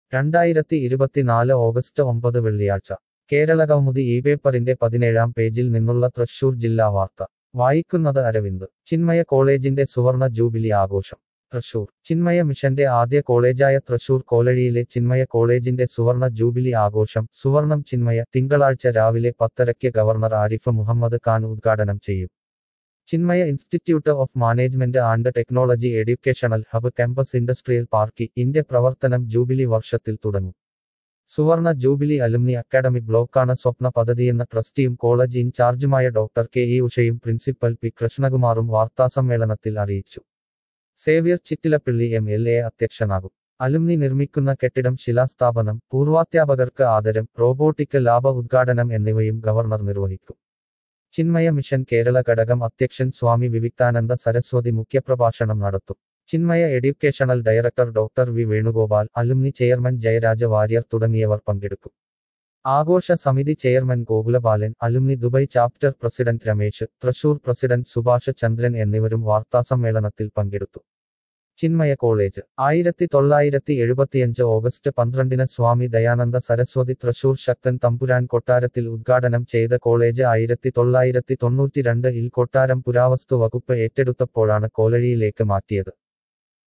രണ്ടായിരത്തി ഇരുപത്തിനാല് ഓഗസ്റ്റ് ഒമ്പത് വെള്ളിയാഴ്ച കേരളകൗമുദി ഈ പേപ്പറിന്റെ പതിനേഴാം പേജിൽ നിന്നുള്ള തൃശൂർ ജില്ലാ വാർത്ത വായിക്കുന്നത് അരവിന്ദ് ചിന്മയ കോളേജിന്റെ സുവർണ ജൂബിലി ആഘോഷം തൃശൂർ ചിന്മയ മിഷന്റെ ആദ്യ കോളേജായ തൃശൂർ കോലഴിയിലെ ചിന്മയ കോളേജിന്റെ സുവർണ ജൂബിലി ആഘോഷം സുവർണം ചിന്മയ തിങ്കളാഴ്ച രാവിലെ പത്തരയ്ക്ക് ഗവർണർ ആരിഫ് മുഹമ്മദ് ഖാൻ ഉദ്ഘാടനം ചെയ്യും Chinmaya institute of management and technology educational hub campus industrial park ഇന്റെ പ്രവർത്തനം ജൂബിലി വർഷത്തിൽ തുടങ്ങും സുവർണ ജൂബിലി അലുമിനി അക്കാദമി ബ്ലോക്കാണ് സ്വപ്ന പദ്ധതിയെന്ന ട്രസ്റ്റിയും കോളേജ് ഇൻചാർജുമായ ഡോക്ടർ കെ ഇ ഉഷയും പ്രിൻസിപ്പൽ പി കൃഷ്ണകുമാറും വാർത്താസമ്മേളനത്തിൽ അറിയിച്ചു Xavier Chittilappilly M L A അധ്യക്ഷനാകും അലുമിനി നിർമ്മിക്കുന്ന കെട്ടിടം ശിലാസ്ഥാപനം പൂർവാധ്യാപകർക്ക് ആദരം റോബോട്ടിക് ലാഭ ഉദ്ഘാടനം എന്നിവയും ഗവർണർ നിർവഹിക്കും ചിന്മയ മിഷൻ കേരള ഘടകം അധ്യക്ഷൻ സ്വാമി വിവിക്താനന്ദ സരസ്വതി മുഖ്യപ്രഭാഷണം നടത്തും Chinmaya educational director doctor V Venugopal alumni chairman Jayaraja Warrier തുടങ്ങിയവർ പങ്കെടുക്കും ആഘോഷ സമിതി chairman Gokulabalan alumni Dubai chapter president Ramesh Thrissur president Subhash Chandran എന്നിവരും വാർത്താസമ്മേളനത്തിൽ പങ്കെടുത്തു ചിന്മയ കോളേജ് ആയിരത്തി തൊള്ളായിരത്തി എഴുപത്തിയഞ്ച് ഓഗസ്റ്റ് പന്ത്രണ്ടിന് സ്വാമി ദയാനന്ദ സരസ്വതി തൃശൂർ ശക്തൻ തമ്പുരാൻ കൊട്ടാരത്തിൽ ഉദ്ഘാടനം ചെയ്ത കോളേജ് ആയിരത്തി തൊള്ളായിരത്തി തൊണ്ണൂറ്റിരണ്ട് ഇൽ കൊട്ടാരം പുരാവസ്തു വകുപ്പ് ഏറ്റെടുത്തപ്പോഴാണ് കോലഴിയിലേക്ക് മാറ്റിയത്